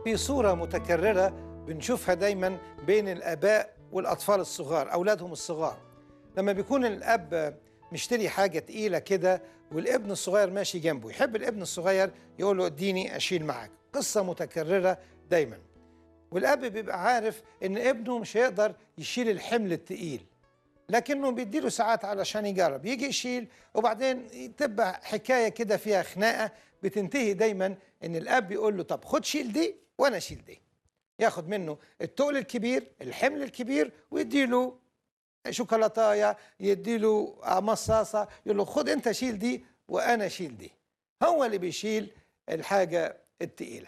في صورة متكررة بنشوفها دايما بين الآباء والأطفال الصغار أولادهم الصغار لما بيكون الأب مشتري حاجة تقيلة كده والابن الصغير ماشي جنبه يحب الابن الصغير يقول له اديني أشيل معاك قصة متكررة دايما والأب بيبقى عارف إن ابنه مش هيقدر يشيل الحمل التقيل لكنه بيديله ساعات علشان يجرب يجي يشيل وبعدين تبقى حكاية كده فيها خناقة بتنتهي دايما إن الأب يقول له طب خد شيل دي وأنا أشيل دي ياخد منه التقل الكبير الحمل الكبير ويديله شوكولاتايه يديله مصاصه يقول له خد انت شيل دي وانا اشيل دي هو اللي بيشيل الحاجه التقيله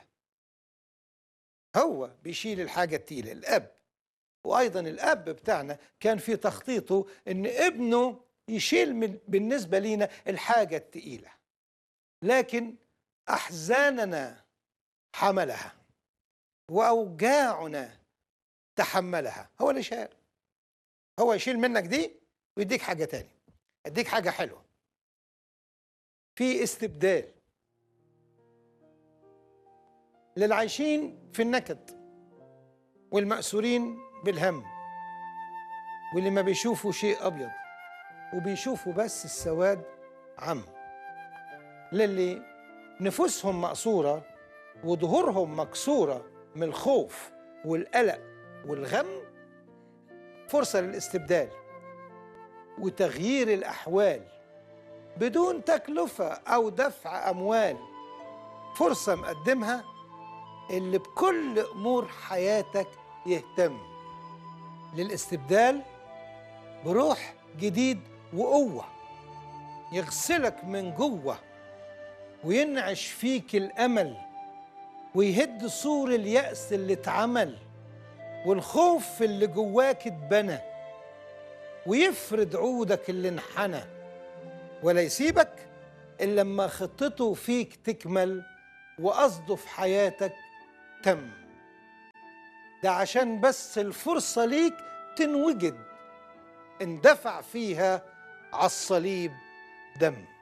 هو بيشيل الحاجه التقيله الاب وايضا الاب بتاعنا كان في تخطيطه ان ابنه يشيل من بالنسبه لينا الحاجه التقيله لكن احزاننا حملها واوجاعنا تحملها هو اللي شال هو يشيل منك دي ويديك حاجه تاني يديك حاجه حلوه في استبدال للعايشين في النكد والمأسورين بالهم واللي ما بيشوفوا شيء أبيض وبيشوفوا بس السواد عم للي نفوسهم مقصورة وظهورهم مكسورة من الخوف والقلق والغم فرصة للاستبدال وتغيير الأحوال بدون تكلفة أو دفع أموال فرصة مقدمها اللي بكل أمور حياتك يهتم للاستبدال بروح جديد وقوة يغسلك من جوه وينعش فيك الأمل ويهد سور اليأس اللي اتعمل والخوف اللي جواك اتبنى ويفرد عودك اللي انحنى ولا يسيبك إلا لما خطته فيك تكمل وقصده في حياتك تم ده عشان بس الفرصة ليك تنوجد اندفع فيها على الصليب دم